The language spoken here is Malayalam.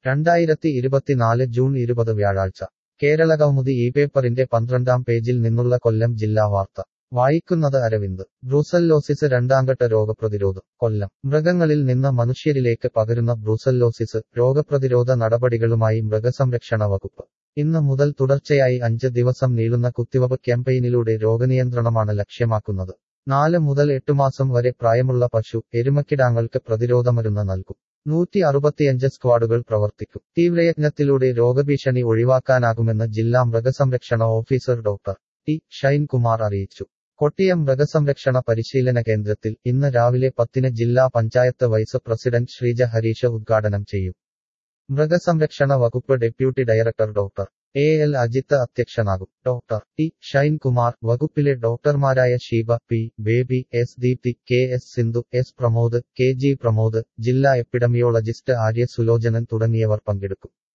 രണ്ടായിരത്തി ഇരുപത്തിനാല് ജൂൺ ഇരുപത് വ്യാഴാഴ്ച കേരളകൗമുദി ഈ പേപ്പറിന്റെ പന്ത്രണ്ടാം പേജിൽ നിന്നുള്ള കൊല്ലം ജില്ലാ വാർത്ത വായിക്കുന്നത് അരവിന്ദ് ബ്രൂസല്ലോസിസ് രണ്ടാംഘട്ട രോഗപ്രതിരോധം കൊല്ലം മൃഗങ്ങളിൽ നിന്ന് മനുഷ്യരിലേക്ക് പകരുന്ന ബ്രൂസല്ലോസിസ് രോഗപ്രതിരോധ നടപടികളുമായി മൃഗസംരക്ഷണ വകുപ്പ് ഇന്ന് മുതൽ തുടർച്ചയായി അഞ്ച് ദിവസം നീളുന്ന കുത്തിവയ്പ് ക്യാമ്പയിനിലൂടെ രോഗനിയന്ത്രണമാണ് ലക്ഷ്യമാക്കുന്നത് നാല് മുതൽ എട്ട് മാസം വരെ പ്രായമുള്ള പശു എരുമക്കിടാങ്ങൾക്ക് പ്രതിരോധമരുന്ന് നൽകും നൂറ്റി അറുപത്തിയഞ്ച് സ്ക്വാഡുകൾ പ്രവർത്തിക്കും തീവ്രയജ്ഞത്തിലൂടെ രോഗഭീഷണി ഒഴിവാക്കാനാകുമെന്ന് ജില്ലാ മൃഗസംരക്ഷണ ഓഫീസർ ഡോക്ടർ ടി ഷൈൻകുമാർ അറിയിച്ചു കൊട്ടിയം മൃഗസംരക്ഷണ പരിശീലന കേന്ദ്രത്തിൽ ഇന്ന് രാവിലെ പത്തിന് ജില്ലാ പഞ്ചായത്ത് വൈസ് പ്രസിഡന്റ് ശ്രീജ ഹരീഷ ഉദ്ഘാടനം ചെയ്യും മൃഗസംരക്ഷണ വകുപ്പ് deputy director doctor A L Ajith അധ്യക്ഷനാകും ഡോക്ടർ ടി ഷൈൻകുമാർ വകുപ്പിലെ ഡോക്ടർമാരായ Sheeba P Baby S Deepthi K S Sindhu S Pramod K G Pramod ജില്ലാ എപ്പിഡമിയോളജിസ്റ്റ് ആര്യ സുലോചനൻ തുടങ്ങിയവർ പങ്കെടുക്കും